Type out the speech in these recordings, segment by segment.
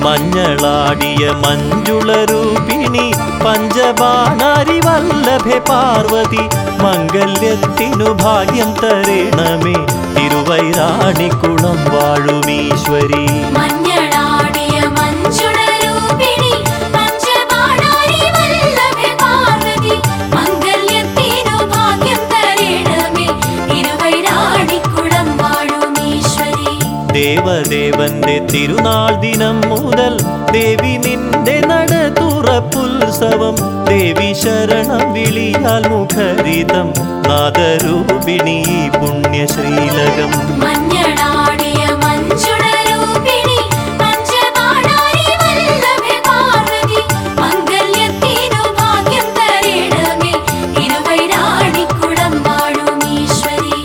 മഞ്ഞളാടിയ മഞ്ജുളരൂപിണി പഞ്ചബാണാരി വല്ലഭെ പാർവതി മംഗല്യത്തിനു ഭാഗ്യം തരണമേ തിരുവൈരാണിക്കുളം വാഴുമീശ്വരി മഞ്ഞളാടിയ മഞ്ജുളരൂപിണി പഞ്ചബാണാരി വല്ലഭെ പാർവതി മംഗല്യത്തിനു ഭാഗ്യം തരണമേ ഇരുവൈരാണിക്കുളം വാഴുമീശ്വരി ദേവദേവന്റെ തിരുനാൾ ദിനം മുതൽ ദേവി നിന്റെ നട തുറപ്പുത്സവം ദേവി ശരണം വിളിയാൽ മുഖരിതം നാദരൂപിണി ഈ പുണ്യശ്രീലകം മഞ്ഞളാടിയ മഞ്ജുളരൂപിണി പഞ്ചബാണാരി വല്ലഭെ പാർവതി മംഗല്യത്തിനു ഭാഗ്യം തരണമേ ഇരുവൈരാണിക്കുളം വാഴുമീശ്വരി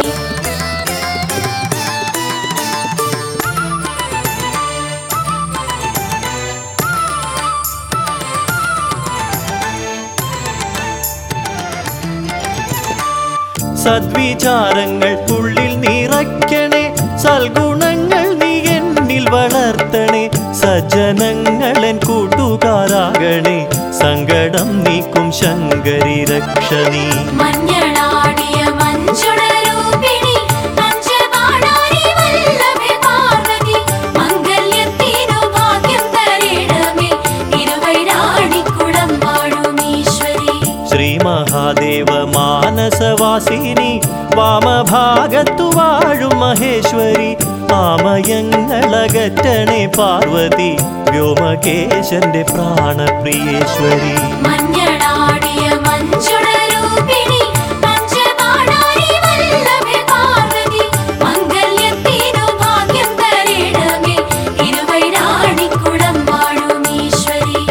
സദ്വിചാരങ്ങൾ ഉള്ളിൽ നിറയ്ക്കണേ സൽഗുണങ്ങൾ നീ എന്നിൽ വളർത്തണേ സജ്ജനങ്ങളൻ കൂട്ടുകാരാകണേ സങ്കടം നീക്കും ശങ്കരി രക്ഷണീ മഞ്ഞളാടിയ മഞ്ജുളരൂപിണി പഞ്ചബാണാരി വല്ലഭെ പാർവതി മംഗല്യത്തിനു ഭാഗ്യം തരണമേ ഇരുവൈരാണിക്കുളം വാഴുമീശ്വരി ശ്രീ മഹാദേവ മാനസവാസിനി വാമഭാഗത്തു വാഴും മഹേശ്വരി ആമയങ്ങളകറ്റണേ പാർവതി വ്യോമകേശന്റെ പ്രാണപ്രിയേശ്വരി മഞ്ഞളാടിയ മഞ്ജുളരൂപിണി പഞ്ചബാണാരി വല്ലഭെ പാർവതി മംഗല്യത്തിനു ഭാഗ്യം തരണമേ ഇരുവൈരാണിക്കുളം വാഴുമീശ്വരി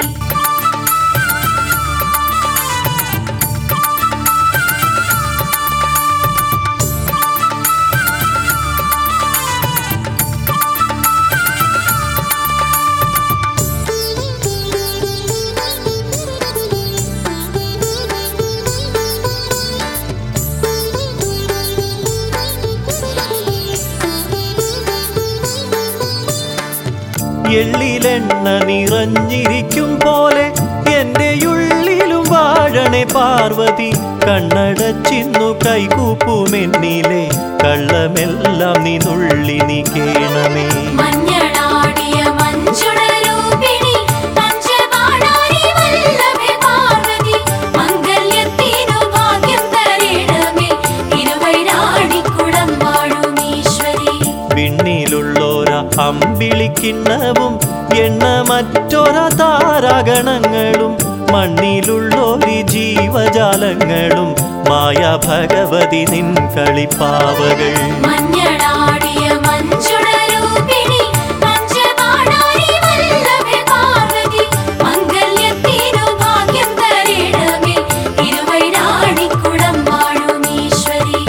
എള്ളിലെണ്ണ നിറഞ്ഞിരിക്കും പോലെ എന്റെ ഉള്ളിലും വാഴണേ പാർവതി കണ്ണടച്ചിന്നു കൈകൂപ്പുമെന്നിലെ കള്ളമെല്ലാം നീ നുള്ളി നീ കേണമേ മഞ്ഞളാടിയ മഞ്ജുളരൂപിണി പഞ്ചബാണാരി വല്ലഭെ പാർവതി മംഗല്യത്തിനു ഭാഗ്യം തരണമേ ഇരുവൈരാണിക്കുളം വാഴുമീശ്വരി വിണ്ണിലുള്ളോര അമ്പിളിക്കിണ്ണവും എണ്ണ മറ്റൊര താരാഗണങ്ങളും മണ്ണിലുള്ളോരി ജീവജാലങ്ങളും മായ ഭഗവതി നിൻ കളിപ്പാവകൾ മഞ്ഞളാടിയ മഞ്ജുളരൂപിണി പഞ്ചബാണാരി വല്ലഭെ പാർവതി മംഗല്യത്തിനു ഭാഗ്യം തരണമേ ഇരുവൈരാണിക്കുളം വാഴുമീശ്വരി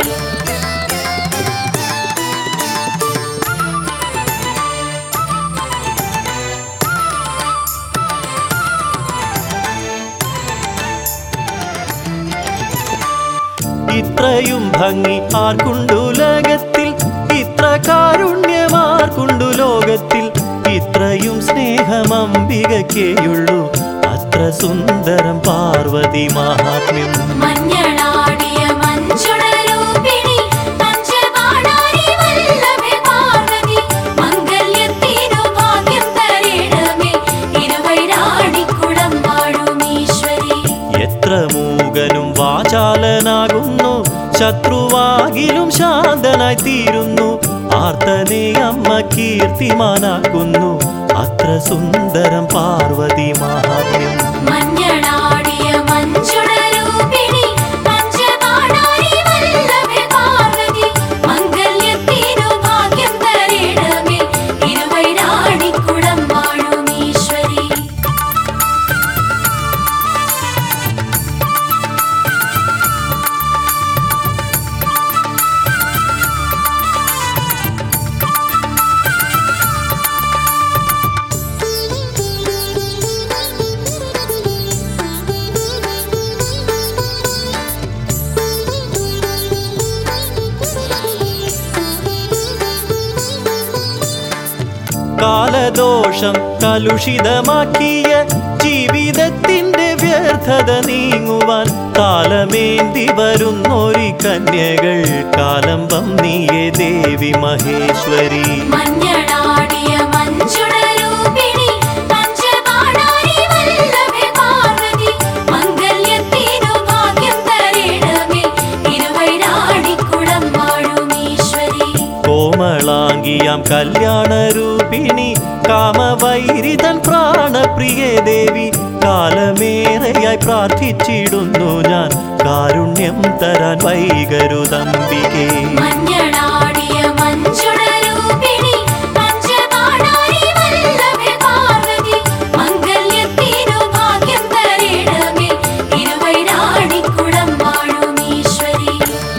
ഇത്രയും ഭംഗി ആർക്കുണ്ടു ലോകത്തിൽ ഇത്ര കാരുണ്യമാർക്കുണ്ടു ലോകത്തിൽ ഇത്രയും സ്നേഹം അംബികക്കേയുള്ളൂ അത്ര സുന്ദരം പാർവതി മഹാത്മ്യം മഞ്ഞളാടിയ മഞ്ജുളരൂപിണി പഞ്ചബാണാരി വല്ലഭെ പാർവതി മംഗല്യത്തിനു ഭാഗ്യം തരണമേ ഇരുവൈരാണിക്കുളം വാഴുമീശ്വരി എത്ര മൂകനും വാചാലനാകുന്നു ശത്രുവാകിലും ശാന്തനായി തീരുന്നു ആർത്തനെ അമ്മ കീർത്തിമാനാക്കുന്നു അത്ര സുന്ദരം പാർവതി മഹാത്മ്യം മഞ്ഞളാടിയ മഞ്ജുളരൂപിണി പഞ്ചബാണാരി വല്ലഭെ പാർവതി മംഗല്യത്തിനു ഭാഗ്യം തരണമേ ഇരുവൈരാണിക്കുളം വാഴുമീശ്വരി ദോഷം കലുഷിതമാക്കിയ ജീവിതത്തിന്റെ വ്യർത്ഥത നീങ്ങുവാൻ കാലമേന്തി വരുന്നൊരി കന്യകൾ കാലംബം നീയേ ദേവി മഹേശ്വരി മഞ്ഞളാടിയ മഞ്ചുടരൂപിണി പഞ്ചപാണാരി വല്ലഭെ പാർവതി മംഗല്യത്തിനു ഭാഗ്യം തരേണമേ ഇരുവൈരാണിക്കുളം വാഴും ഈശ്വരി കോമളാംഗിയാം കല്യാണരൂപിണി കാമവൈരിതൻ പ്രാണപ്രിയ ദേവി കാലമേറെയായി പ്രാർത്ഥിച്ചിടുന്നു ഞാൻ കാരുണ്യം തരാൻ വൈകരുതമ്പികേ മഞ്ഞളാടിയ മഞ്ചുടരൂപിണി പഞ്ചപാണാരി വല്ലഭെ പാർവതി മംഗല്യത്തിനു ഭാഗ്യം തരേണമേ ഇരുവൈരാണിക്കുളം വാഴും ഈശ്വരി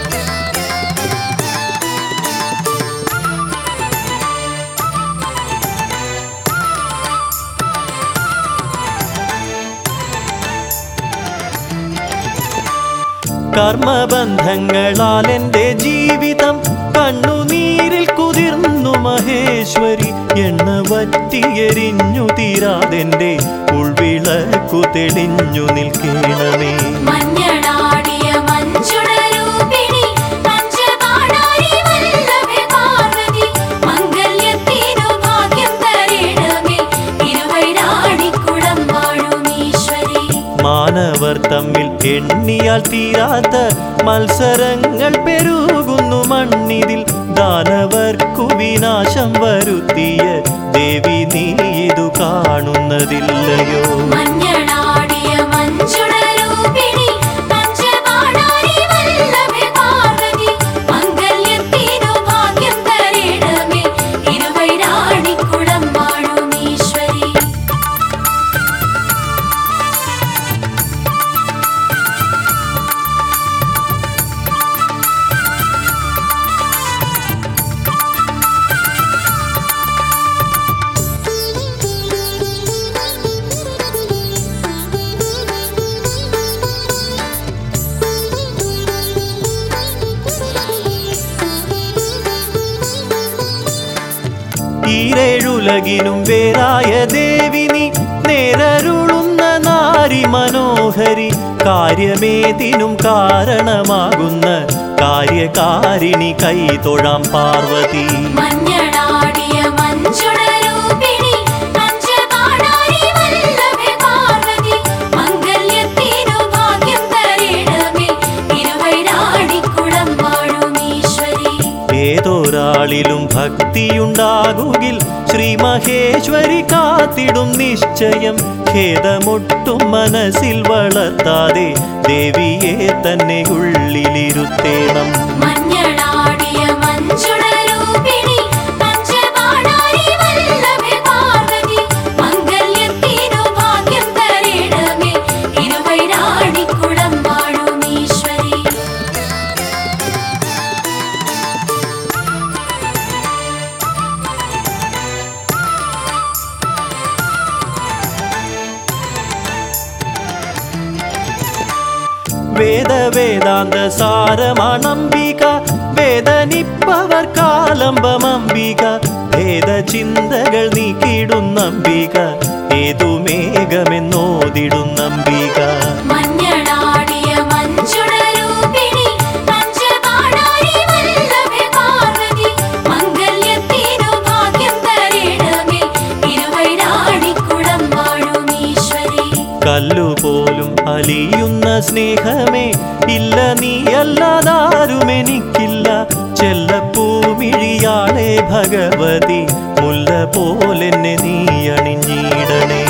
കർമ്മബന്ധങ്ങളാൽ എൻ്റെ ജീവിതം കണ്ണുനീരിൽ കുതിർന്നു മഹേശ്വരി എണ്ണ വറ്റിയെരിഞ്ഞു തീരാതെൻ്റെ ഉൾവിളക്കു തെളിഞ്ഞു നിൽക്കണമേ മഞ്ഞളാടിയ മഞ്ചുടരൂപിണി പഞ്ചപാണാരി വല്ലഭെ പാർവതി മംഗല്യത്തിനു ഭാഗ്യം തരേണമേ ഇരുവൈരാണിക്കുളം വാഴും ഈശ്വരി മാനവർ തമ്മിൽ എണ്ണിയാൽ തീരാത്ത മത്സരങ്ങൾ പെരുകുന്നു മണ്ണിതിൽ ദാനവർക്കു വിനാശം വരുത്തിയ ദേവി നീ ഇതു കാണുന്നതില്ലയോ മഞ്ഞളാടിയ മഞ്ചുടരൂപിണി പഞ്ചപാണാരി വല്ലഭെ പാർവതി മംഗല്യത്തിനു ഭാഗ്യം തരേണമേ ഇരുവൈരാണിക്കുളം വാഴും ഈശ്വരി ഈരേഴുലകിനും വേറായ ദേവിനി നേരരുളുന്ന നാരി മനോഹരി കാര്യമേതിനും കാരണമാകുന്ന കാര്യകാരിണി കൈതൊഴാം പാർവതി മഞ്ഞളാടിയ മഞ്ചുടരൂപിണി പഞ്ചപാണാരി വല്ലഭെ പാർവതി മംഗല്യത്തിനു ഭാഗ്യം തരേണമേ ഇരുവൈരാണിക്കുളം വാഴും ഈശ്വരി ഏതൊരാളിലും ഭക്തിയുണ്ടാകുകിൽ ശ്രീ മഹേശ്വരി കാത്തിടും നിശ്ചയം ഖേദമൊട്ടും മനസ്സിൽ വളർത്താതെ ദേവിയെ തന്നെ ഉള്ളിലിരുത്തേണം മഞ്ഞളാടിയ മഞ്ചുടരൂപിണി പഞ്ചപാണാരി വല്ലഭെ പാർവതി മംഗല്യത്തിനു ഭാഗ്യം തരേണമേ ഇരുവൈരാണിക്കുളം വാഴും ഈശ്വരി വേദവേദാന്ത സാരമാണംബിക വേദനിപ്പവർ കാലംബമംബിക ഭേദചിന്തകൾ നീക്കിടുന്നംബിക ഏതു മേഘമെന്നോതിടുന്നംബിക മഞ്ഞളാടിയ മഞ്ചുടരൂപിണി പഞ്ചപാണാരി വല്ലഭെ പാർവതി മംഗല്യത്തിനു ഭാഗ്യം തരേണമേ ഇരുവൈരാണിക്കുളം വാഴും ഈശ്വരി കല്ലുപോലും അലിയുന്ന സ്നേഹമേ ഇല്ല നീയല്ലാതാരുമെനിക്കില്ല ചെല്ലപ്പൂമിഴിയാളെ ഭഗവതി മുല്ല പോലെന്നെ നീ അണിഞ്ഞിടണേ